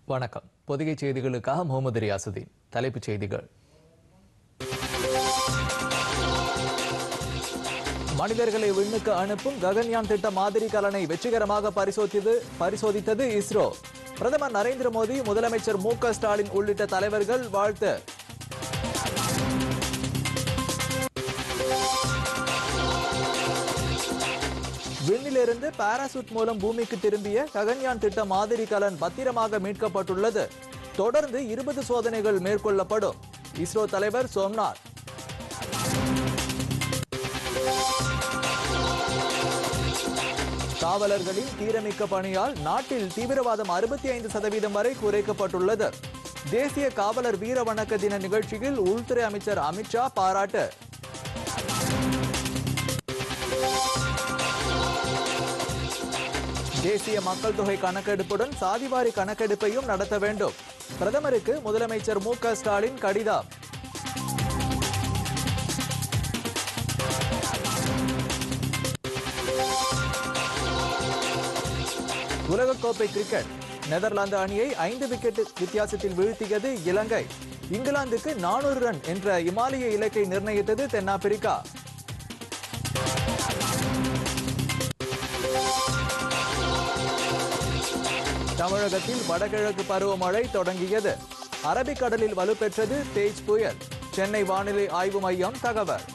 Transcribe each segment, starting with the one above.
வணக்கம் பொதிகை செய்திகளுக்காக முகமது ரியாசுதீன் தலைப்புச் செய்திகள் மனிதர்களை விண்ணுக்கு அனுப்பும் ககன்யான் திட்ட மாதிரி கலனை வெற்றிகரமாக பரிசோதித்தது பரிசோதித்தது இஸ்ரோ பிரதமர் நரேந்திர மோடி முதலமைச்சர் மு க ஸ்டாலின் உள்ளிட்ட தலைவர்கள் வாழ்த்து விண்ணிலிருந்து பாராசூட் மூலம் பூமிக்கு திரும்பிய ககன்யான் திட்ட மாதிரி கலன் பத்திரமாக மீட்கப்பட்டுள்ளது தொடர்ந்து இருபது சோதனைகள் மேற்கொள்ளப்படும் இஸ்ரோ தலைவர் சோம்நாத் காவலர்களின் தீரமிக்க பணியால் நாட்டில் தீவிரவாதம் அறுபத்தி ஐந்து சதவீதம் வரை குறைக்கப்பட்டுள்ளது தேசிய காவலர் வீர வணக்க தின நிகழ்ச்சியில் உள்துறை அமைச்சர் அமித்ஷா பாராட்டு தேசிய மக்கள் தொகை கணக்கெடுப்புடன் சாதிவாரி கணக்கெடுப்பையும் நடத்த வேண்டும் பிரதமருக்கு முதலமைச்சர் மு க ஸ்டாலின் கடிதம் உலகக்கோப்பை கிரிக்கெட் நெதர்லாந்து அணியை ஐந்து விக்கெட் வித்தியாசத்தில் வீழ்த்தியது இலங்கை இங்கிலாந்துக்கு நானூறு ரன் என்ற இமாலய இலக்கை நிர்ணயித்தது தென்னாப்பிரிக்கா தமிழகத்தில் வடகிழக்கு பருவமழை தொடங்கியது அரபிக்கடலில் வலுப்பெற்றது தேஜ் புயல் சென்னை வானிலை ஆய்வு மையம் தகவல்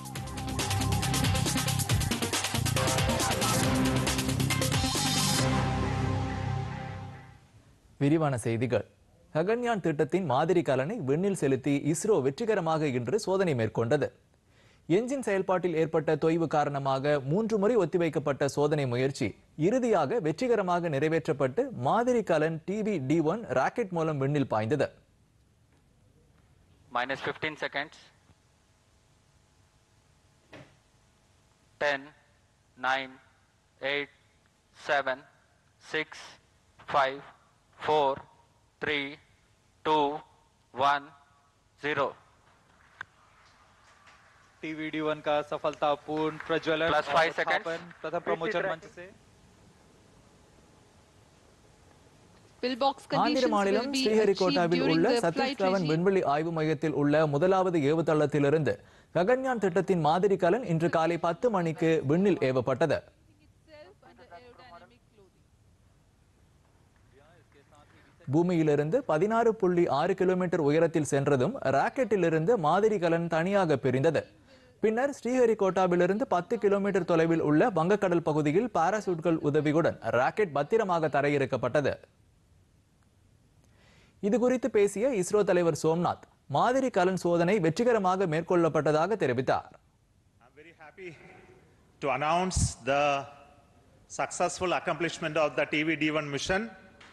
விரிவான செய்திகள் ககன்யான் திட்டத்தின் மாதிரி கலனை விண்ணில் செலுத்தி இஸ்ரோ வெற்றிகரமாக இன்று சோதனை மேற்கொண்டது என்ஜின் செயல்பாட்டில் ஏற்பட்ட தொய்வு காரணமாக மூன்று முறை ஒத்திவைக்கப்பட்ட சோதனை முயற்சி இறுதியாக வெற்றிகரமாக நிறைவேற்றப்பட்டு மாதிரி கலன் டிவி டி ஒன் ராக்கெட் மூலம் விண்ணில் பாய்ந்தது minus 15 seconds 10 9 8 7 6 5 4 3 2 1 0 टीवीडी वन का सफलतापूर्ण प्रज्वलन Plus और five seconds. स्थापन प्रथम प्रमोचन मंच से Pillbox ஆந்திர conditions மாநிலம் will be achieved ஸ்ரீஹரிகோட்டாவில் during உள்ள the Satish flight Dhawan regime. விண்வெளி ஆய்வு மையத்தில் உள்ள முதலாவது ஏவுதளத்திலிருந்து ககன்யான் திட்டத்தின் மாதிரி கலன் இன்று காலை பத்து மணிக்கு விண்ணில் ஏவப்பட்டது பூமியிலிருந்து பதினாறு புள்ளி ஆறு கிலோமீட்டர் உயரத்தில் சென்றதும் ராக்கெட்டிலிருந்து மாதிரி கலன் தனியாக பிரிந்தது பின்னர் ஸ்ரீஹரிகோட்டாவிலிருந்து பத்து கிலோமீட்டர் தொலைவில் உள்ள வங்கக்கடல் பகுதியில் பாராசூட்கள் உதவியுடன் ராக்கெட் பத்திரமாக தரையிறக்கப்பட்டது இது குறித்து பேசிய இஸ்ரோ தலைவர் சோம்நாத் மாதிரி கலன் சோதனை வெற்றிகரமாக மேற்கொள்ளப்பட்டதாக தெரிவித்தார் I'm very happy to announce the successful accomplishment of the TVD1 mission.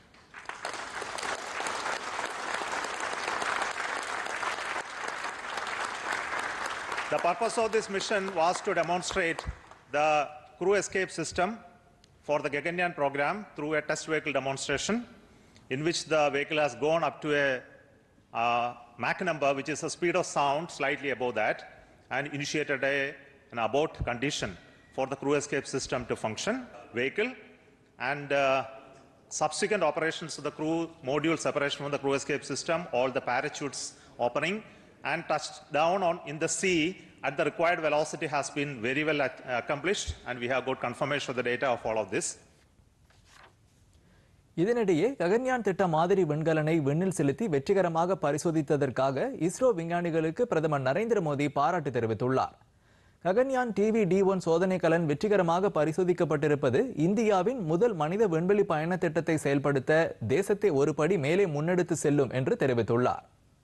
The purpose of this mission was to demonstrate the crew escape system for the Gaganyaan program through a test vehicle demonstration in which the vehicle has gone up to a uh, Mach number, which is a speed of sound slightly above that, and initiated a, an abort condition for the crew escape system to function. Vehicle and uh, subsequent operations of the crew module separation from the crew escape system, all the parachutes opening, and touched down on in the sea at the required velocity has been very well ac- accomplished, and we have got confirmation of the data of all of this. இதனிடையே ககன்யான் திட்ட மாதிரி விண்கலனை விண்ணில் செலுத்தி வெற்றிகரமாக பரிசோதித்ததற்காக இஸ்ரோ விஞ்ஞானிகளுக்கு பிரதமர் நரேந்திர மோடி பாராட்டு தெரிவித்துள்ளார் ககன்யான் டிவி டி ஒன் சோதனை கலன் வெற்றிகரமாக பரிசோதிக்கப்பட்டிருப்பது இந்தியாவின் முதல் மனித விண்வெளி பயண திட்டத்தை செயல்படுத்த தேசத்தை ஒரு படி மேலே முன்னெடுத்து செல்லும் என்று தெரிவித்துள்ளார்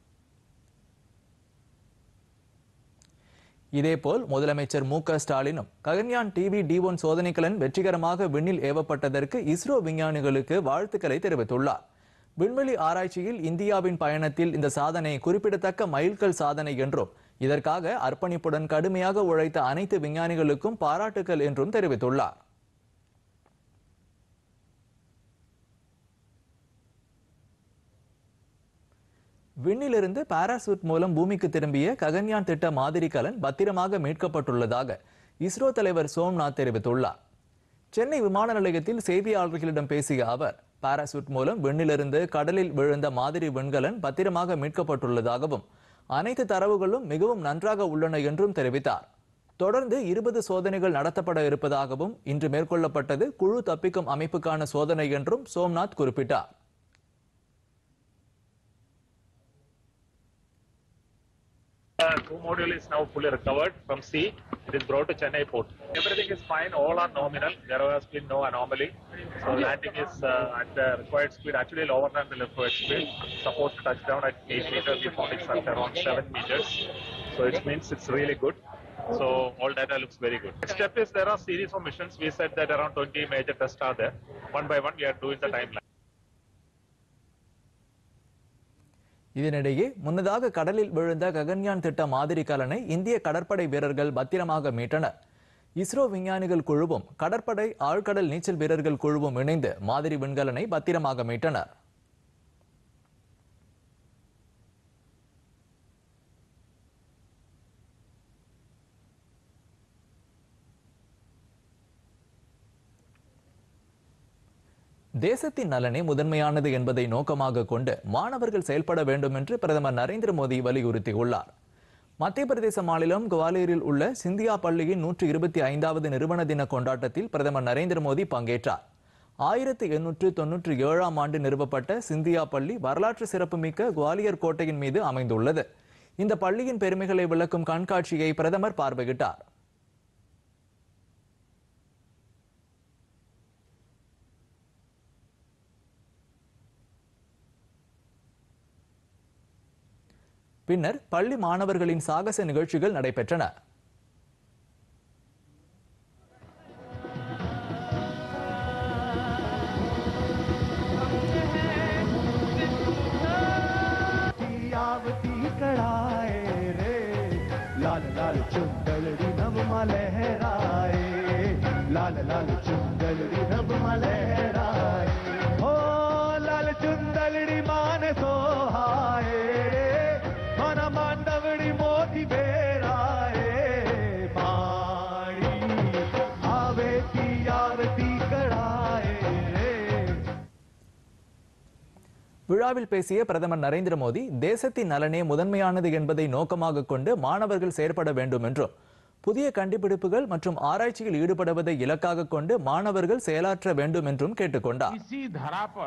இதேபோல் முதலமைச்சர் மு க ஸ்டாலினும் ககன்யான் டிவி டி ஒன் சோதனைக்கலன் வெற்றிகரமாக விண்ணில் ஏவப்பட்டதற்கு இஸ்ரோ விஞ்ஞானிகளுக்கு வாழ்த்துக்களை தெரிவித்துள்ளார் விண்வெளி ஆராய்ச்சியில் இந்தியாவின் பயணத்தில் இந்த சாதனை குறிப்பிடத்தக்க மைல்கல் சாதனை என்றும் இதற்காக அர்ப்பணிப்புடன் கடுமையாக உழைத்த அனைத்து விஞ்ஞானிகளுக்கும் பாராட்டுக்கள் என்றும் தெரிவித்துள்ளார் விண்ணிலிருந்து பாராசூட் மூலம் பூமிக்கு திரும்பிய ககன்யான் திட்ட மாதிரி கலன் பத்திரமாக மீட்கப்பட்டுள்ளதாக இஸ்ரோ தலைவர் சோம்நாத் தெரிவித்துள்ளார் சென்னை விமான நிலையத்தில் செய்தியாளர்களிடம் பேசிய அவர் பாராசூட் மூலம் விண்ணிலிருந்து கடலில் விழுந்த மாதிரி விண்கலன் பத்திரமாக மீட்கப்பட்டுள்ளதாகவும் அனைத்து தரவுகளும் மிகவும் நன்றாக உள்ளன என்றும் தெரிவித்தார் தொடர்ந்து இருபது சோதனைகள் நடத்தப்பட இருப்பதாகவும் இன்று மேற்கொள்ளப்பட்டது குழு தப்பிக்கும் அமைப்புக்கான சோதனை என்றும் சோம்நாத் குறிப்பிட்டார் Uh, crew module is now fully recovered from sea. It is brought to Chennai port. Everything is fine. All are nominal. There has been no anomaly. So landing is uh, at the required speed, actually lower than the required speed. Supposed to touch down at 8 meters. We found it at around 7 meters. So it means it's really good. So all data looks very good. Next step is there are series of missions. We said that around 20 major tests are there. One by one, we are doing the timeline. இதனிடையே முன்னதாக கடலில் விழுந்த ககன்யான் திட்ட மாதிரி கலனை இந்திய கடற்படை வீரர்கள் பத்திரமாக மீட்டனர் இஸ்ரோ விஞ்ஞானிகள் குழுவும் கடற்படை ஆழ்கடல் நீச்சல் வீரர்கள் குழுவும் இணைந்து மாதிரி விண்கலனை பத்திரமாக மீட்டனர் தேசத்தின் நலனே முதன்மையானது என்பதை நோக்கமாக கொண்டு மாணவர்கள் செயல்பட வேண்டும் என்று பிரதமர் நரேந்திர மோடி வலியுறுத்தியுள்ளார் மத்திய பிரதேச மாநிலம் குவாலியரில் உள்ள சிந்தியா பள்ளியின் நூற்றி இருபத்தி ஐந்தாவது நிறுவன தின கொண்டாட்டத்தில் பிரதமர் நரேந்திர மோடி பங்கேற்றார் ஆயிரத்தி எண்ணூற்று தொன்னூற்றி ஏழாம் ஆண்டு நிறுவப்பட்ட சிந்தியா பள்ளி வரலாற்று சிறப்புமிக்க குவாலியர் கோட்டையின் மீது அமைந்துள்ளது இந்த பள்ளியின் பெருமைகளை விளக்கும் கண்காட்சியை பிரதமர் பார்வையிட்டார் பின்னர் பள்ளி மாணவர்களின் சாகச நிகழ்ச்சிகள் நடைபெற்றன आवती कड़ाए रे लाल लाल चुंदलड़ी नभ लहराए लाल लाल चुंदलड़ी नभ लहराए हो लाल चुंदलड़ी मान सोहाए रे मन मांडवड़ी मोती बेराए माड़ी आवेती आवती कड़ाए रे விழாவில் பேசிய பிரதமர் நரேந்திர மோடி தேசத்தின் நலனே முதன்மையானது என்பதை நோக்கமாக கொண்டு மாணவர்கள் செயற்பட வேண்டும் என்றும் புதிய கண்டுபிடிப்புகள் மற்றும் ஆராய்ச்சியில் ஈடுபடுவதை இலக்காக கொண்டு மாணவர்கள் செயலாற்ற வேண்டும் என்றும் கேட்டுக்கொண்டார் इसी धरा पर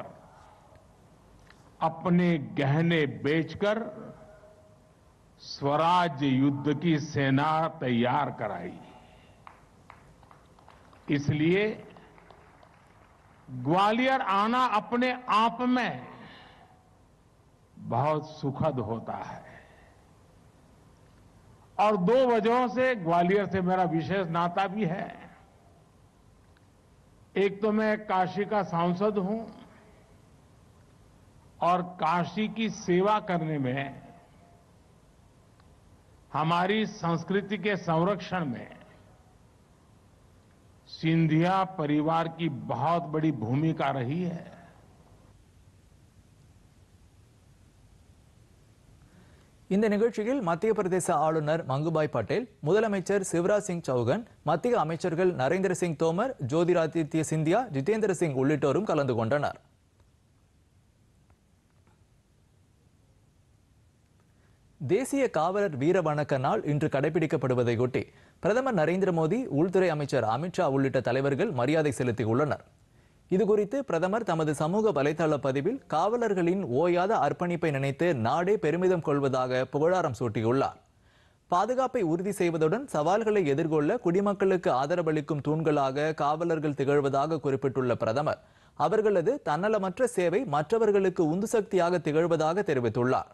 अपने गहने बेचकर स्वराज युद्ध की सेना तैयार कराई इसलिए ग्वालियर आना अपने आप में बहुत सुखद होता है और दो वजहों से ग्वालियर से मेरा विशेष नाता भी है एक तो मैं काशी का सांसद हूं और काशी की सेवा करने में हमारी संस्कृति के संरक्षण में सिंधिया परिवार की बहुत बड़ी भूमिका रही है இந்த நிகழ்ச்சியில் மத்திய பிரதேச ஆளுநர் மங்குபாய் பட்டேல் முதலமைச்சர் சிவராஜ் சிங் சௌகன் மத்திய அமைச்சர்கள் நரேந்திர சிங் தோமர் ஜோதிராதித்ய சிந்தியா ஜிதேந்திர சிங் உள்ளிட்டோரும் கலந்து கொண்டனர் தேசிய காவலர் வீர வணக்க நாள் இன்று கடைபிடிக்கப்படுவதையொட்டி பிரதமர் நரேந்திர மோடி உள்துறை அமைச்சர் அமித்ஷா உள்ளிட்ட தலைவர்கள் மரியாதை செலுத்தியுள்ளனர் இதுகுறித்து பிரதமர் தமது சமூக வலைதள பதிவில் காவலர்களின் ஓயாத அர்ப்பணிப்பை நினைத்து நாடே பெருமிதம் கொள்வதாக புகழாரம் சூட்டியுள்ளார் பாதுகாப்பை உறுதி செய்வதுடன் சவால்களை எதிர்கொள்ள குடிமக்களுக்கு ஆதரவளிக்கும் தூண்களாக காவலர்கள் திகழ்வதாக குறிப்பிட்டுள்ள பிரதமர் அவர்களது தன்னலமற்ற சேவை மற்றவர்களுக்கு உந்து சக்தியாக திகழ்வதாக தெரிவித்துள்ளார்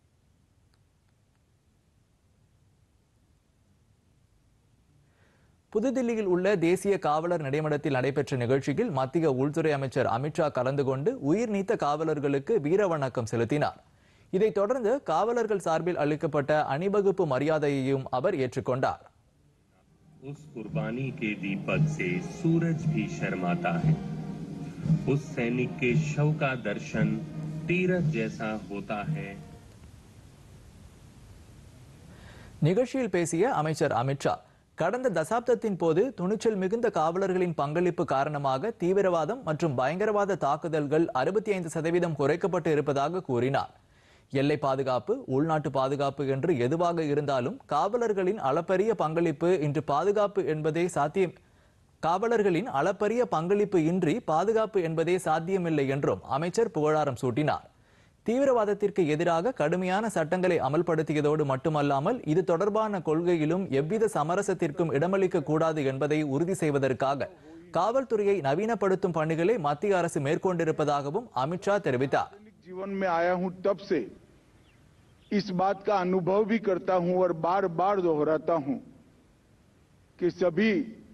புதுதில்லியில் உள்ள தேசிய காவலர் நடைமடத்தில் நடைபெற்ற நிகழ்ச்சியில் மத்திய உள்துறை அமைச்சர் அமித்ஷா கலந்து கொண்டு உயிர் நீத்த காவலர்களுக்கு வீர வணக்கம் செலுத்தினார் இதைத் தொடர்ந்து காவலர்கள் சார்பில் அளிக்கப்பட்ட அணிவகுப்பு மரியாதையையும் அவர் ஏற்றுக்கொண்டார் उस कुर्बानी के दीपक से सूरज भी शर्माता है उस सैनिक के शव का दर्शन तीरथ जैसा होता है நிகழ்ச்சியில் பேசிய அமைச்சர் அமித்ஷா கடந்த தசாப்தத்தின் போது துணிச்சல் மிகுந்த காவலர்களின் பங்களிப்பு காரணமாக தீவிரவாதம் மற்றும் பயங்கரவாத தாக்குதல்கள் அறுபத்தி ஐந்து சதவீதம் குறைக்கப்பட்டு இருப்பதாக கூறினார் எல்லை பாதுகாப்பு உள்நாட்டு பாதுகாப்பு என்று எதுவாக இருந்தாலும் காவலர்களின் அளப்பரிய பங்களிப்பு இன்று பாதுகாப்பு என்பதே சாத்தியம் காவலர்களின் அளப்பரிய பங்களிப்பு இன்றி பாதுகாப்பு என்பதே சாத்தியமில்லை என்றும் அமைச்சர் புகழாரம் சூட்டினார் தீவிரவாதத்திற்கு எதிராக கடுமையான சட்டங்களை அமல்படுத்தியதோடு மட்டுமல்லாமல் இது தொடர்பான கொள்கையிலும் எவ்வித சமரசத்திற்கும் இடமளிக்க கூடாது என்பதை உறுதி செய்வதற்காக காவல்துறையை நவீனப்படுத்தும் பணிகளை மத்திய அரசு மேற்கொண்டிருப்பதாகவும் அமித்ஷா தெரிவித்தார் जीवन में आया हूं तब से इस बात का अनुभव भी करता हूं और बार बार दोहराता हूं कि सभी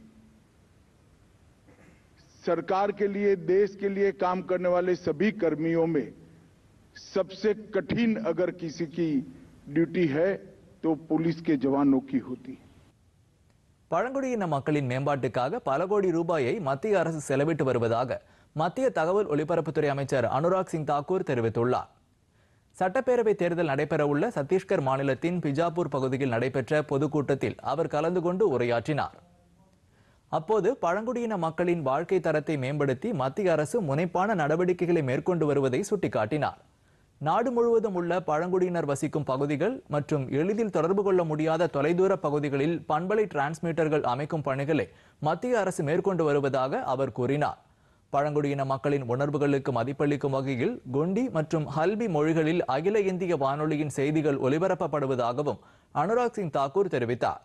सरकार के लिए देश के लिए काम करने वाले सभी कर्मियों में सबसे कठिन अगर किसी की ड्यूटी है तो पुलिस के जवानों की होती है பழங்குடியின மக்களின் மேம்பாட்டுக்காக பல கோடி ரூபாயை மத்திய அரசு செலவிட்டு வருவதாக மத்திய தகவல் ஒலிபரப்புத்துறை அமைச்சர் அனுராக் சிங் தாக்கூர் தெரிவித்துள்ளார் சட்டப்பேரவை தேர்தல் நடைபெறவுள்ள சத்தீஸ்கர் மாநிலத்தின் பிஜாப்பூர் பகுதியில் நடைபெற்ற பொதுக்கூட்டத்தில் அவர் கலந்து கொண்டு உரையாற்றினார் அப்போது பழங்குடியின மக்களின் வாழ்க்கை தரத்தை மேம்படுத்தி மத்திய அரசு முனைப்பான நடவடிக்கைகளை மேற்கொண்டு வருவதை சுட்டிக்காட்டினார் நாடு முழுவதும் உள்ள பழங்குடியினர் வசிக்கும் பகுதிகள் மற்றும் எளிதில் தொடர்பு கொள்ள முடியாத தொலைதூர பகுதிகளில் பண்பலை டிரான்ஸ்மிட்டர்கள் அமைக்கும் பணிகளை மத்திய அரசு மேற்கொண்டு வருவதாக அவர் கூறினார் பழங்குடியின மக்களின் உணர்வுகளுக்கு மதிப்பளிக்கும் வகையில் கொண்டி மற்றும் ஹல்பி மொழிகளில் அகில இந்திய வானொலியின் செய்திகள் ஒலிபரப்பப்படுவதாகவும் அனுராக் சிங் தாக்கூர் தெரிவித்தார்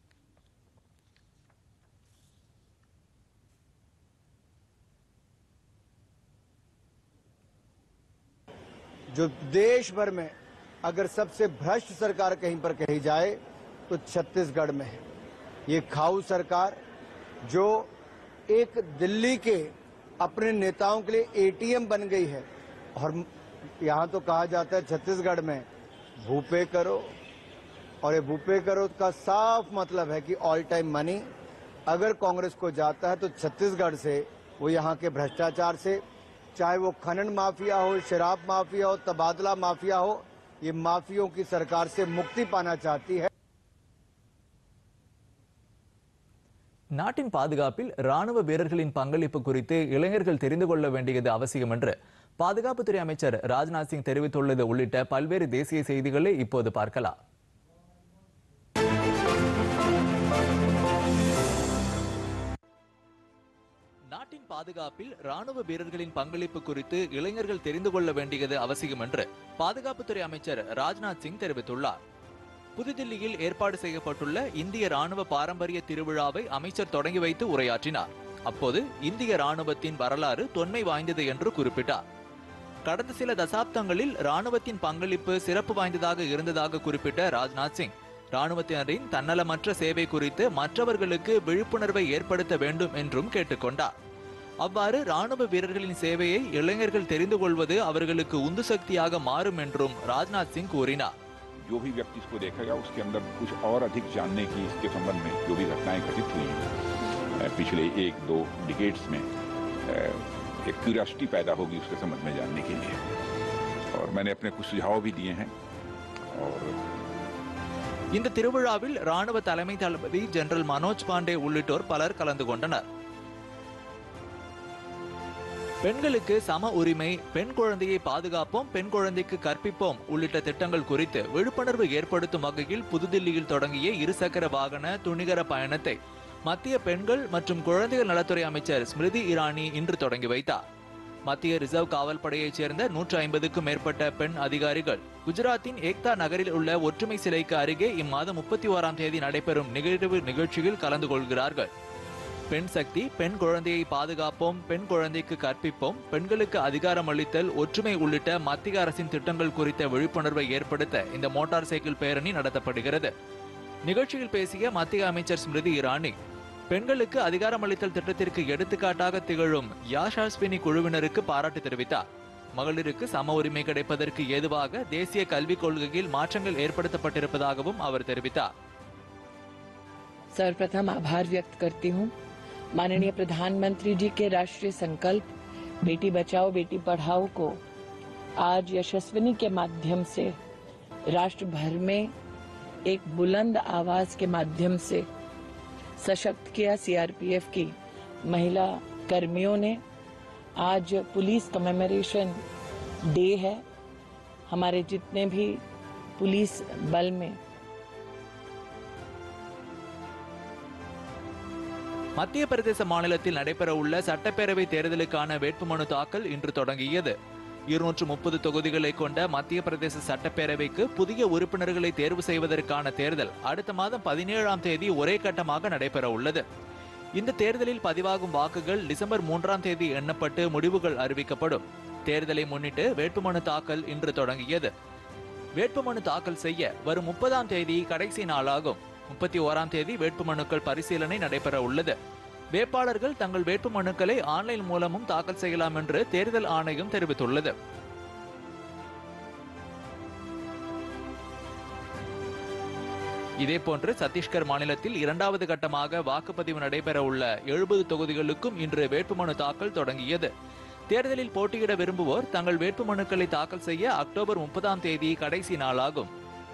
जो देश भर में अगर सबसे भ्रष्ट सरकार कहीं पर कही जाए तो छत्तीसगढ़ में है ये खाऊ सरकार जो एक दिल्ली के अपने नेताओं के लिए एटीएम बन गई है और यहाँ तो कहा जाता है छत्तीसगढ़ में भूपे करो और ये भूपे करो का साफ मतलब है कि ऑल टाइम मनी अगर कांग्रेस को जाता है तो छत्तीसगढ़ से वो यहाँ के भ्रष्टाचार से चाहे वो खनन माफिया हो शराब माफिया हो तबादला माफिया हो ये माफियों की सरकार से मुक्ति पाना चाहती है நாட்டின் பாதுகாப்பில் ராணுவ வீரர்களின் பங்களிப்பு குறித்து இளைஞர்கள் தெரிந்து கொள்ள வேண்டியது அவசியம் என்று பாதுகாப்புத்துறை அமைச்சர் ராஜ்நாத் சிங் தெரிவித்துள்ளது உள்ளிட்ட பல்வேறு தேசிய செய்திகளை இப்போது பார்க்கலாம் நாட்டின் பாதுகாப்பில் ராணுவ வீரர்களின் பங்களிப்பு குறித்து இளைஞர்கள் தெரிந்து கொள்ள வேண்டியது அவசியம் என்று பாதுகாப்புத்துறை அமைச்சர் ராஜ்நாத் சிங் தெரிவித்துள்ளார் புதுதில்லியில் ஏற்பாடு செய்யப்பட்டுள்ள இந்திய ராணுவ பாரம்பரிய திருவிழாவை அமைச்சர் தொடங்கி வைத்து உரையாற்றினார் அப்போது இந்திய ராணுவத்தின் வரலாறு தொன்மை வாய்ந்தது என்று குறிப்பிட்டார் கடந்த சில தசாப்தங்களில் ராணுவத்தின் பங்களிப்பு சிறப்பு வாய்ந்ததாக இருந்ததாக குறிப்பிட்ட ராஜ்நாத் சிங் ராணுவத்தினரின் தன்னலமற்ற சேவை குறித்து மற்றவர்களுக்கு விழிப்புணர்வை ஏற்படுத்த வேண்டும் என்றும் கேட்டுக்கொண்டார் அவ்வாறு ராணுவ வீரர்களின் சேவையை இளைஞர்கள் தெரிந்து கொள்வது அவர்களுக்கு உந்து சக்தியாக மாறும் என்றும் ராஜ்நாத் சிங் கூறினார் जो भी व्यक्ति इसको देखेगा उसके अंदर कुछ और अधिक जानने की इसके संबंध में जो भी घटनाएं घटित हुई हैं अ, पिछले एक दो डिकेट्स में अ, एक क्यूरियासिटी पैदा होगी उसके संबंध में जानने के लिए और मैंने अपने कुछ सुझाव भी दिए हैं और இந்த திருவிழாவில் ராணுவ தலைமை தளபதி ஜெனரல் மனோஜ் பாண்டே உள்ளிட்டோர் பலர் கலந்து கொண்டனர் பெண்களுக்கு சம உரிமை பெண் குழந்தையை பாதுகாப்போம் பெண் குழந்தைக்கு கற்பிப்போம் உள்ளிட்ட திட்டங்கள் குறித்து விழிப்புணர்வு ஏற்படுத்தும் வகையில் புதுதில்லியில் தொடங்கிய இருசக்கர வாகன துணிகர பயணத்தை மத்திய பெண்கள் மற்றும் குழந்தைகள் நலத்துறை அமைச்சர் ஸ்மிருதி இரானி இன்று தொடங்கி வைத்தார் மத்திய ரிசர்வ் காவல் படையைச் சேர்ந்த நூற்று ஐம்பதுக்கும் மேற்பட்ட பெண் அதிகாரிகள் குஜராத்தின் ஏக்தா நகரில் உள்ள ஒற்றுமை சிலைக்கு அருகே இம்மாதம் முப்பத்தி ஓராம் தேதி நடைபெறும் நிகழ்வு நிகழ்ச்சியில் கலந்து கொள்கிறார்கள் பெண் சக்தி பெண் குழந்தையை பாதுகாப்போம் பெண் குழந்தைக்கு கற்பிப்போம் பெண்களுக்கு அதிகாரம் அளித்தல் ஒற்றுமை உள்ளிட்ட மத்திய அரசின் திட்டங்கள் குறித்த விழிப்புணர்வை ஏற்படுத்த இந்த மோட்டார் சைக்கிள் பேரணி நடத்தப்படுகிறது நிகழ்ச்சியில் பேசிய மத்திய அமைச்சர் ஸ்மிருதி இரானி பெண்களுக்கு அதிகாரம் அளித்தல் திட்டத்திற்கு எடுத்துக்காட்டாக திகழும் யாஷாஸ்வினி குழுவினருக்கு பாராட்டு தெரிவித்தார் மகளிருக்கு சம உரிமை கிடைப்பதற்கு ஏதுவாக தேசிய கல்விக் கொள்கையில் மாற்றங்கள் ஏற்படுத்தப்பட்டிருப்பதாகவும் அவர் தெரிவித்தார் सर्वप्रथम आभार व्यक्त करती हूँ माननीय प्रधानमंत्री जी के राष्ट्रीय संकल्प बेटी बचाओ बेटी पढ़ाओ को आज यशस्विनी के माध्यम से राष्ट्र भर में एक बुलंद आवाज के माध्यम से सशक्त किया सीआरपीएफ की महिला कर्मियों ने आज पुलिस कमेमोरेशन डे है हमारे जितने भी पुलिस बल में மத்திய பிரதேச மாநிலத்தில் நடைபெறவுள்ள சட்டப்பேரவை தேர்தலுக்கான வேட்புமனு தாக்கல் இன்று தொடங்கியது இருநூற்று முப்பது தொகுதிகளை கொண்ட மத்திய பிரதேச சட்டப்பேரவைக்கு புதிய உறுப்பினர்களை தேர்வு செய்வதற்கான தேர்தல் அடுத்த மாதம் பதினேழாம் தேதி ஒரே கட்டமாக நடைபெற உள்ளது இந்த தேர்தலில் பதிவாகும் வாக்குகள் டிசம்பர் மூன்றாம் தேதி எண்ணப்பட்டு முடிவுகள் அறிவிக்கப்படும் தேர்தலை முன்னிட்டு வேட்புமனு தாக்கல் இன்று தொடங்கியது வேட்புமனு தாக்கல் செய்ய வரும் முப்பதாம் தேதி கடைசி நாளாகும் முப்பத்தி ஓராம் தேதி வேட்புமனுக்கள் பரிசீலனை நடைபெற உள்ளது வேட்பாளர்கள் தங்கள் வேட்புமனுக்களை ஆன்லைன் மூலமும் தாக்கல் செய்யலாம் என்று தேர்தல் ஆணையம் தெரிவித்துள்ளது இதேபோன்று சத்தீஸ்கர் மாநிலத்தில் இரண்டாவது கட்டமாக வாக்குப்பதிவு நடைபெற உள்ள எழுபது தொகுதிகளுக்கும் இன்று வேட்புமனு தாக்கல் தொடங்கியது தேர்தலில் போட்டியிட விரும்புவோர் தங்கள் வேட்புமனுக்களை தாக்கல் செய்ய அக்டோபர் முப்பதாம் தேதி கடைசி நாளாகும்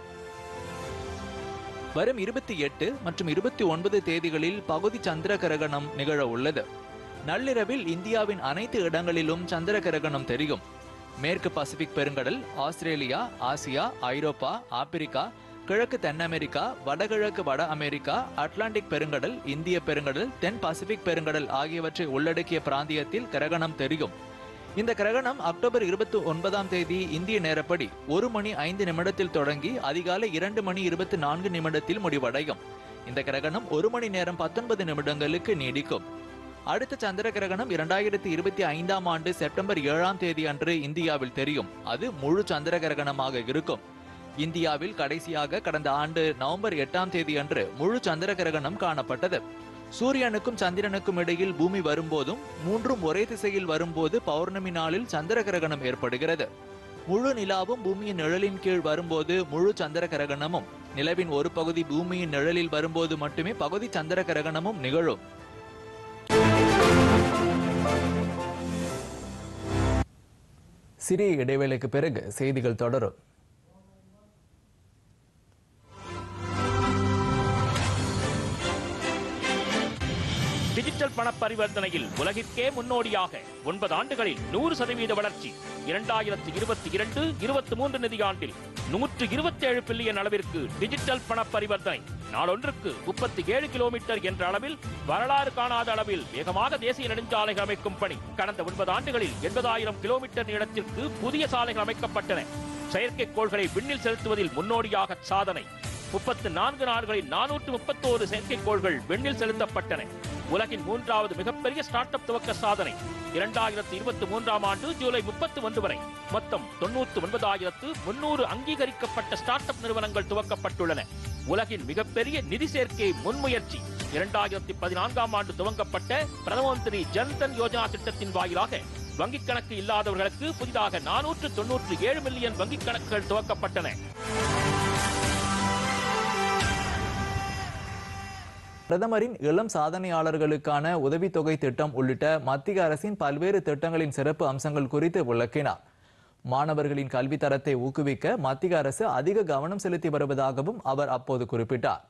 வரும் இருபத்தி எட்டு மற்றும் இருபத்தி ஒன்பது தேதிகளில் பகுதி சந்திர கிரகணம் நிகழ உள்ளது நள்ளிரவில் இந்தியாவின் அனைத்து இடங்களிலும் சந்திர கிரகணம் தெரியும் மேற்கு பசிபிக் பெருங்கடல் ஆஸ்திரேலியா ஆசியா ஐரோப்பா ஆப்பிரிக்கா கிழக்கு தென் அமெரிக்கா வடகிழக்கு வட அமெரிக்கா அட்லாண்டிக் பெருங்கடல் இந்திய பெருங்கடல் தென் பசிபிக் பெருங்கடல் ஆகியவற்றை உள்ளடக்கிய பிராந்தியத்தில் கிரகணம் தெரியும் இந்த கிரகணம் அக்டோபர் இருபத்தி ஒன்பதாம் தேதி இந்திய நேரப்படி ஒரு மணி ஐந்து நிமிடத்தில் தொடங்கி அதிகாலை இரண்டு மணி இருபத்தி நான்கு நிமிடத்தில் முடிவடையும் இந்த கிரகணம் ஒரு மணி நேரம் பத்தொன்பது நிமிடங்களுக்கு நீடிக்கும் அடுத்த சந்திர கிரகணம் இரண்டாயிரத்தி இருபத்தி ஐந்தாம் ஆண்டு செப்டம்பர் ஏழாம் தேதி அன்று இந்தியாவில் தெரியும் அது முழு சந்திர கிரகணமாக இருக்கும் இந்தியாவில் கடைசியாக கடந்த ஆண்டு நவம்பர் எட்டாம் தேதி அன்று முழு சந்திர கிரகணம் காணப்பட்டது சூரியனுக்கும் சந்திரனுக்கும் இடையில் பூமி வரும்போதும் மூன்றும் ஒரே திசையில் வரும்போது பௌர்ணமி நாளில் சந்திர கிரகணம் ஏற்படுகிறது முழு நிலாவும் பூமியின் நிழலின் கீழ் வரும்போது முழு சந்திர கிரகணமும் நிலவின் ஒரு பகுதி பூமியின் நிழலில் வரும்போது மட்டுமே பகுதி சந்திர கிரகணமும் நிகழும் சிறிய இடைவேளைக்கு பிறகு செய்திகள் தொடரும் டிஜிட்டல் பண பரிவர்த்தனையில் உலகிற்கே முன்னோடியாக ஒன்பது ஆண்டுகளில் நூறு சதவீத வளர்ச்சி இரண்டாயிரத்தி இருபத்தி இரண்டு இருபத்தி மூன்று நிதியாண்டில் நூற்று இருபத்தி ஏழு பில்லியன் அளவிற்கு டிஜிட்டல் பண பரிவர்த்தனை நாளொன்றுக்கு முப்பத்தி ஏழு கிலோமீட்டர் என்ற அளவில் வரலாறு காணாத அளவில் வேகமாக தேசிய நெடுஞ்சாலைகள் அமைக்கும் பணி கடந்த ஒன்பது ஆண்டுகளில் எண்பதாயிரம் கிலோமீட்டர் நீளத்திற்கு புதிய சாலைகள் அமைக்கப்பட்டன செயற்கைக்கோள்களை விண்ணில் செலுத்துவதில் முன்னோடியாக சாதனை முப்பத்து நான்கு நாடுகளில் நானூற்று முப்பத்தோரு செயற்கைக்கோள்கள் விண்ணில் செலுத்தப்பட்டன உலகின் மூன்றாவது மிகப்பெரிய ஸ்டார்ட் அப் துவக்க சாதனை இரண்டாயிரத்தி இருபத்தி மூன்றாம் ஆண்டு ஜூலை முப்பத்தி ஒன்று வரை மொத்தம் தொண்ணூற்று ஒன்பதாயிரத்து முன்னூறு அங்கீகரிக்கப்பட்ட ஸ்டார்ட் அப் நிறுவனங்கள் துவக்கப்பட்டுள்ளன உலகின் மிகப்பெரிய நிதி சேர்க்கை முன்முயற்சி இரண்டாயிரத்தி பதினான்காம் ஆண்டு துவங்கப்பட்ட பிரதம மந்திரி ஜன்தன் யோஜனா திட்டத்தின் வாயிலாக வங்கிக் கணக்கு இல்லாதவர்களுக்கு புதிதாக நானூற்று தொன்னூற்று ஏழு மில்லியன் வங்கிக் கணக்குகள் துவக்கப்பட்டன பிரதமரின் இளம் சாதனையாளர்களுக்கான உதவித்தொகை திட்டம் உள்ளிட்ட மத்திய அரசின் பல்வேறு திட்டங்களின் சிறப்பு அம்சங்கள் குறித்து விளக்கினார் மாணவர்களின் கல்வி தரத்தை ஊக்குவிக்க மத்திய அரசு அதிக கவனம் செலுத்தி வருவதாகவும் அவர் அப்போது குறிப்பிட்டார்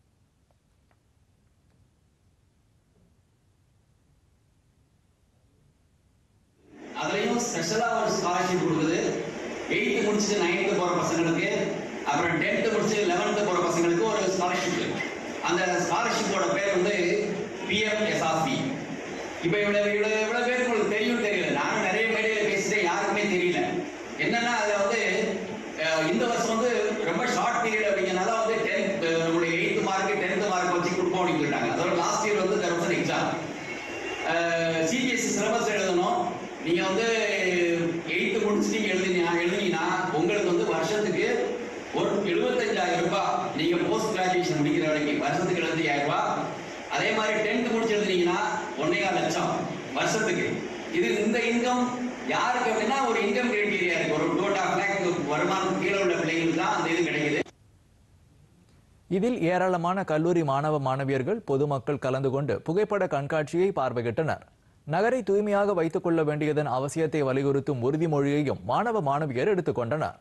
அதுலயும் ஸ்பெஷலா ஒரு ஸ்காலர்ஷிப் கொடுக்குது எயித்து முடிச்சுட்டு நைன்த்து போற பசங்களுக்கு அப்புறம் டென்த்து முடிச்சு லெவன்த்து போற பசங்களுக்கு ஒரு ஸ்காலர்ஷிப் அந்த ஸ்காலர்ஷிப்போட பேர் வந்து பிஎம் எஸ்ஆர்பி இப்போ இவ்வளவு இவ்வளவு இவ்வளவு பேருக்கு உங்களுக்கு தெரியும் தெரியல நானும் நிறைய மேடையில பேசிட்டேன் யாருக்குமே தெரியல என்னன்னா அதுல வந்து அஹ், இந்த வருஷம் வந்து ரொம்ப ஷார்ட் பீரியட் அப்படிங்கறனால வந்து டென்த் நம்மளுடைய எயித்து மார்க் டென்த் மார்க் வச்சு கொடுப்போம் அப்படின்னு சொல்லிட்டாங்க அதோட லாஸ்ட் இயர் வந்து there was exam CBSE syllabus எழுதணும் நீங்க வந்து எயித்து முடிச்சு நீங்க எழுதினீங்க எழுதினீங்கன்னா உங்களுக்கு வந்து வருஷத்துக்கு ஒரு எழுபத்தஞ்சாயிரம் ரூபாய் நீங்க போஸ்ட் கிராஜுவேஷன் முடிக்கிற வரைக்கும் வருஷத்துக்கு எழுபத்தையாயிரம் ரூபாய் அதே மாதிரி டென்த் முடிச்சு எழுதினீங்கன்னா ஒன்னேகால் லட்சம் வருஷத்துக்கு இது இந்த இன்கம் யாருக்கு அப்படின்னா ஒரு இன்கம் கிரைட்டீரியா இருக்கு ஒரு டூ அண்ட் லேக் வருமானம் கீழே உள்ள பிள்ளைங்களுக்கு தான் அந்த இது கிடைக்குது இதில் ஏராளமான கல்லூரி மாணவ மாணவியர்கள் பொதுமக்கள் கலந்து கொண்டு புகைப்பட கண்காட்சியை பார்வையிட்டனர் நகரை தூய்மையாக வைத்துக் கொள்ள வேண்டியதன் அவசியத்தை வலியுறுத்தும் உறுதிமொழியையும் மாணவ மாணவியர் எடுத்துக்கொண்டனர்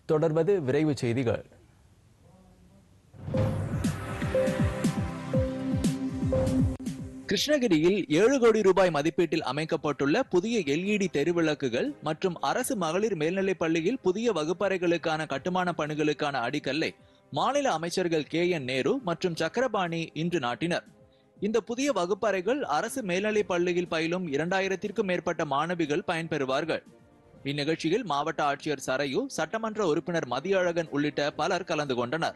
தொடர்வது விரைவு செய்திகள் கிருஷ்ணகிரியில் ஏழு கோடி ரூபாய் மதிப்பீட்டில் அமைக்கப்பட்டுள்ள புதிய எல்இடி தெருவிளக்குகள் மற்றும் அரசு மகளிர் மேல்நிலைப் பள்ளியில் புதிய வகுப்பறைகளுக்கான கட்டுமான பணிகளுக்கான அடிக்கல்லை மாநில அமைச்சர்கள் கே என் நேரு மற்றும் சக்கரபாணி இன்று நாட்டினர் இந்த புதிய வகுப்பறைகள் அரசு மேல்நிலைப் பள்ளியில் பயிலும் இரண்டாயிரத்திற்கும் மேற்பட்ட மாணவிகள் பயன்பெறுவார்கள் இந்நிகழ்ச்சியில் மாவட்ட ஆட்சியர் சரையு சட்டமன்ற உறுப்பினர் மதியழகன் உள்ளிட்ட பலர் கலந்து கொண்டனர்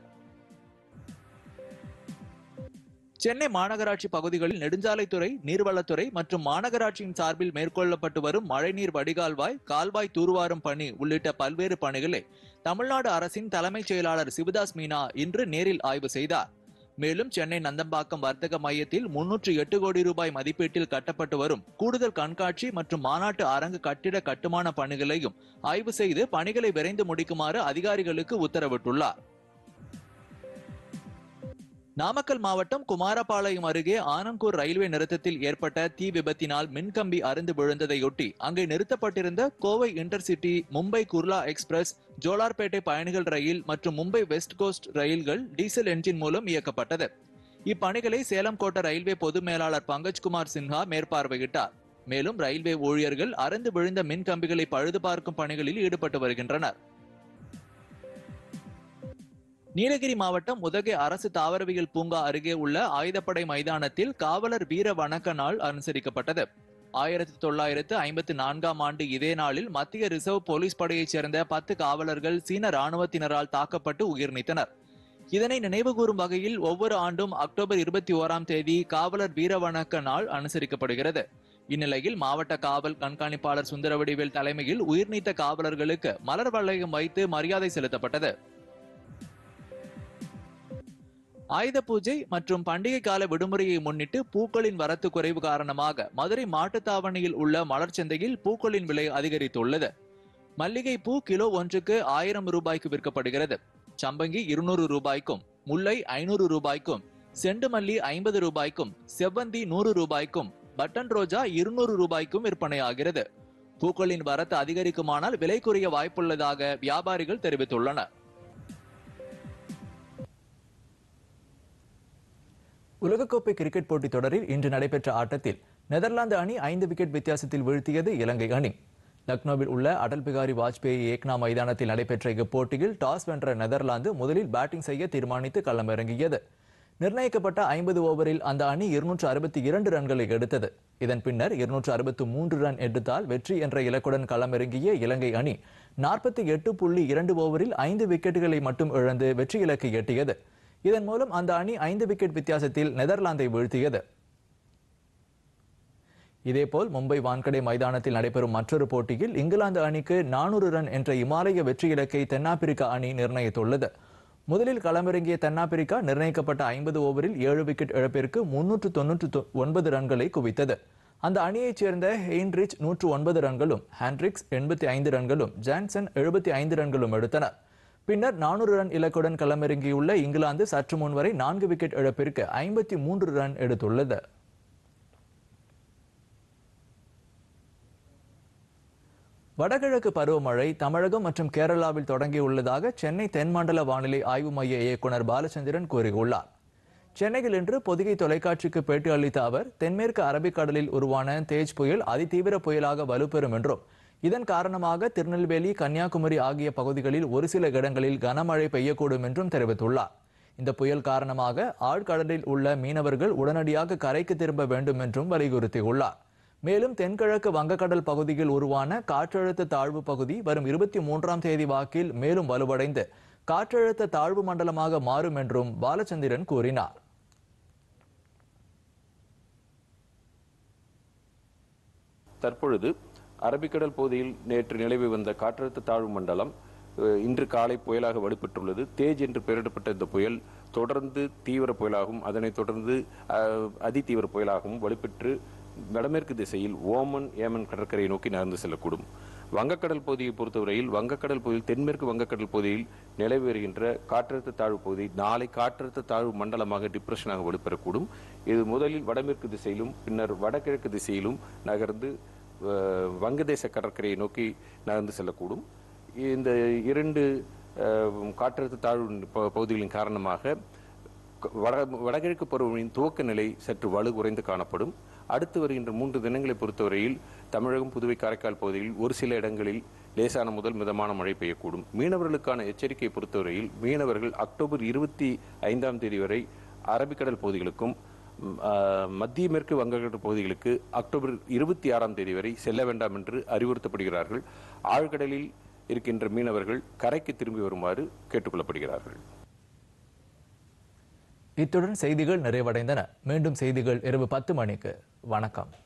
சென்னை மாநகராட்சி பகுதிகளில் நெடுஞ்சாலைத்துறை நீர்வளத்துறை மற்றும் மாநகராட்சியின் சார்பில் மேற்கொள்ளப்பட்டு வரும் மழைநீர் வடிகால்வாய் கால்வாய் தூர்வாரும் பணி உள்ளிட்ட பல்வேறு பணிகளை தமிழ்நாடு அரசின் தலைமைச் செயலாளர் சிவதாஸ் மீனா இன்று நேரில் ஆய்வு செய்தார் மேலும் சென்னை நந்தம்பாக்கம் வர்த்தக மையத்தில் முன்னூற்று எட்டு கோடி ரூபாய் மதிப்பீட்டில் கட்டப்பட்டு வரும் கூடுதல் கண்காட்சி மற்றும் மாநாட்டு அரங்கு கட்டிட கட்டுமான பணிகளையும் ஆய்வு செய்து பணிகளை விரைந்து முடிக்குமாறு அதிகாரிகளுக்கு உத்தரவிட்டுள்ளார் நாமக்கல் மாவட்டம் குமாரபாளையம் அருகே ஆனங்கூர் ரயில்வே நிறுத்தத்தில் ஏற்பட்ட தீ விபத்தினால் மின்கம்பி அருந்து விழுந்ததையொட்டி அங்கே நிறுத்தப்பட்டிருந்த கோவை இன்டர்சிட்டி மும்பை குர்லா எக்ஸ்பிரஸ் ஜோலார்பேட்டை பயணிகள் ரயில் மற்றும் மும்பை வெஸ்ட் கோஸ்ட் ரயில்கள் டீசல் என்ஜின் மூலம் இயக்கப்பட்டது இப்பணிகளை சேலம் கோட்ட ரயில்வே பொது மேலாளர் பங்கஜ்குமார் சின்ஹா மேற்பார்வையிட்டார் மேலும் ரயில்வே ஊழியர்கள் அருந்து விழுந்த மின் கம்பிகளை பழுது பார்க்கும் பணிகளில் ஈடுபட்டு வருகின்றனர் நீலகிரி மாவட்டம் உதகை அரசு தாவரவியல் பூங்கா அருகே உள்ள ஆயுதப்படை மைதானத்தில் காவலர் வீர வணக்க நாள் அனுசரிக்கப்பட்டது ஆயிரத்தி தொள்ளாயிரத்து ஐம்பத்தி நான்காம் ஆண்டு இதே நாளில் மத்திய ரிசர்வ் போலீஸ் படையைச் சேர்ந்த பத்து காவலர்கள் சீன ராணுவத்தினரால் தாக்கப்பட்டு உயிர் நீத்தனர் இதனை நினைவுகூரும் வகையில் ஒவ்வொரு ஆண்டும் அக்டோபர் இருபத்தி ஓராம் தேதி காவலர் வீர வணக்க நாள் அனுசரிக்கப்படுகிறது இந்நிலையில் மாவட்ட காவல் கண்காணிப்பாளர் சுந்தரவடிவேல் தலைமையில் உயிர்நீத்த காவலர்களுக்கு மலர் வளையம் வைத்து மரியாதை செலுத்தப்பட்டது ஆயுத பூஜை மற்றும் பண்டிகை கால விடுமுறையை முன்னிட்டு பூக்களின் வரத்து குறைவு காரணமாக மதுரை மாட்டுத்தாவணியில் உள்ள மலர் சந்தையில் பூக்களின் விலை அதிகரித்துள்ளது மல்லிகை பூ கிலோ ஒன்றுக்கு ஆயிரம் ரூபாய்க்கு விற்கப்படுகிறது சம்பங்கி இருநூறு ரூபாய்க்கும் முல்லை ஐநூறு ரூபாய்க்கும் செண்டுமல்லி ஐம்பது ரூபாய்க்கும் செவ்வந்தி நூறு ரூபாய்க்கும் பட்டன் ரோஜா இருநூறு ரூபாய்க்கும் விற்பனையாகிறது பூக்களின் வரத்து அதிகரிக்குமானால் விலை குறைய வாய்ப்புள்ளதாக வியாபாரிகள் தெரிவித்துள்ளனர் உலகக்கோப்பை கிரிக்கெட் போட்டித் தொடரில் இன்று நடைபெற்ற ஆட்டத்தில் நெதர்லாந்து அணி ஐந்து விக்கெட் வித்தியாசத்தில் வீழ்த்தியது இலங்கை அணி லக்னோவில் உள்ள அடல் பிகாரி வாஜ்பேயி ஏக்னா மைதானத்தில் நடைபெற்ற இப்போட்டியில் டாஸ் வென்ற நெதர்லாந்து முதலில் பேட்டிங் செய்ய தீர்மானித்து களமிறங்கியது நிர்ணயிக்கப்பட்ட ஐம்பது ஓவரில் அந்த அணி இருநூற்று அறுபத்தி இரண்டு ரன்களை எடுத்தது இதன் பின்னர் இருநூற்று அறுபத்து மூன்று ரன் எடுத்தால் வெற்றி என்ற இலக்குடன் களமிறங்கிய இலங்கை அணி நாற்பத்தி எட்டு புள்ளி இரண்டு ஓவரில் ஐந்து விக்கெட்டுகளை மட்டும் இழந்து வெற்றி இலக்கை எட்டியது இதன் மூலம் அந்த அணி ஐந்து விக்கெட் வித்தியாசத்தில் நெதர்லாந்தை வீழ்த்தியது இதேபோல் மும்பை வான்கடை மைதானத்தில் நடைபெறும் மற்றொரு போட்டியில் இங்கிலாந்து அணிக்கு நானூறு ரன் என்ற இமாலய வெற்றி இலக்கை தென்னாப்பிரிக்கா அணி நிர்ணயித்துள்ளது முதலில் களமிறங்கிய தென்னாப்பிரிக்கா நிர்ணயிக்கப்பட்ட ஐம்பது ஓவரில் ஏழு விக்கெட் இழப்பிற்கு முன்னூற்று தொன்னூற்று ஒன்பது ரன்களை குவித்தது அந்த அணியைச் சேர்ந்த ஹெயின்ரிச் நூற்று ஒன்பது ரன்களும் ஹாண்ட்ரிக்ஸ் எண்பத்தி ஐந்து ரன்களும் ஜான்சன் எழுபத்தி ஐந்து ரன்களும் எடுத்தனர் பின்னர் நானூறு ரன் இலக்குடன் களமிறங்கியுள்ள இங்கிலாந்து சற்று முன்வரை நான்கு விக்கெட் இழப்பிற்கு ஐம்பத்தி மூன்று ரன் எடுத்துள்ளது வடகிழக்கு பருவமழை தமிழகம் மற்றும் கேரளாவில் தொடங்கியுள்ளதாக சென்னை தென்மண்டல வானிலை ஆய்வு மைய இயக்குனர் பாலச்சந்திரன் கூறியுள்ளார் சென்னையில் இன்று பொதிகை தொலைக்காட்சிக்கு பேட்டி அளித்த அவர் தென்மேற்கு அரபிக்கடலில் உருவான தேஜ் புயல் அதிதீவிர புயலாக வலுப்பெறும் என்றும் இதன் காரணமாக திருநெல்வேலி கன்னியாகுமரி ஆகிய பகுதிகளில் ஒரு சில இடங்களில் கனமழை பெய்யக்கூடும் என்றும் தெரிவித்துள்ளார் இந்த புயல் காரணமாக ஆழ்கடலில் உள்ள மீனவர்கள் உடனடியாக கரைக்கு திரும்ப வேண்டும் என்றும் வலியுறுத்தியுள்ளார் மேலும் தென்கிழக்கு வங்கக்கடல் பகுதியில் உருவான காற்றழுத்த தாழ்வு பகுதி வரும் இருபத்தி மூன்றாம் தேதி வாக்கில் மேலும் வலுவடைந்து காற்றழுத்த தாழ்வு மண்டலமாக மாறும் என்றும் பாலச்சந்திரன் கூறினார் தற்பொழுது அரபிக்கடல் பகுதியில் நேற்று நிலவி வந்த காற்றழுத்த தாழ்வு மண்டலம் அஹ், இன்று காலை புயலாக வலுப்பெற்றுள்ளது தேஜ் என்று பெயரிடப்பட்ட இந்த புயல் தொடர்ந்து தீவிர புயலாகவும் அதனைத் தொடர்ந்து அஹ், அதிதீவிர புயலாகவும் வலுப்பெற்று வடமேற்கு திசையில் ஓமன் ஏமன் கடற்கரையை நோக்கி நகர்ந்து செல்லக்கூடும் வங்கக்கடல் பகுதியை பொறுத்தவரையில் வங்கக்கடல் பகுதியில் தென்மேற்கு வங்கக்கடல் பகுதியில் நிலவி வருகின்ற காற்றழுத்த தாழ்வு பகுதி நாளை காற்றழுத்த தாழ்வு மண்டலமாக டிப்ரெஷனாக வலுப்பெறக்கூடும் இது முதலில் வடமேற்கு திசையிலும் பின்னர் வடகிழக்கு திசையிலும் நகர்ந்து அஹ், வங்கதேச கடற்கரையை நோக்கி நகர்ந்து செல்லக்கூடும் இந்த இரண்டு அஹ், காற்றழுத்த தாழ்வு ப- பகுதிகளின் காரணமாக வட வடகிழக்கு பருவமழையின் துவக்க நிலை சற்று வலு குறைந்து காணப்படும் அடுத்து வருகின்ற மூன்று தினங்களை பொறுத்தவரையில் தமிழகம் புதுவை காரைக்கால் பகுதியில் ஒரு சில இடங்களில் லேசான முதல் மிதமான மழை பெய்யக்கூடும் மீனவர்களுக்கான எச்சரிக்கையை பொறுத்தவரையில் மீனவர்கள் அக்டோபர் இருபத்தி ஐந்தாம் தேதி வரை அரபிக்கடல் பகுதிகளுக்கும் ம், ஆ, மத்திய மேற்கு வங்கக்கடல் பகுதிகளுக்கு அக்டோபர் இருபத்தி ஆறாம் தேதி வரை செல்ல வேண்டாம் என்று அறிவுறுத்தப்படுகிறார்கள் ஆழ்கடலில் இருக்கின்ற மீனவர்கள் கரைக்கு திரும்பி வருமாறு கேட்டுக்கொள்ளப்படுகிறார்கள் இத்துடன் செய்திகள் நிறைவடைந்தன மீண்டும் செய்திகள் இரவு பத்து மணிக்கு வணக்கம்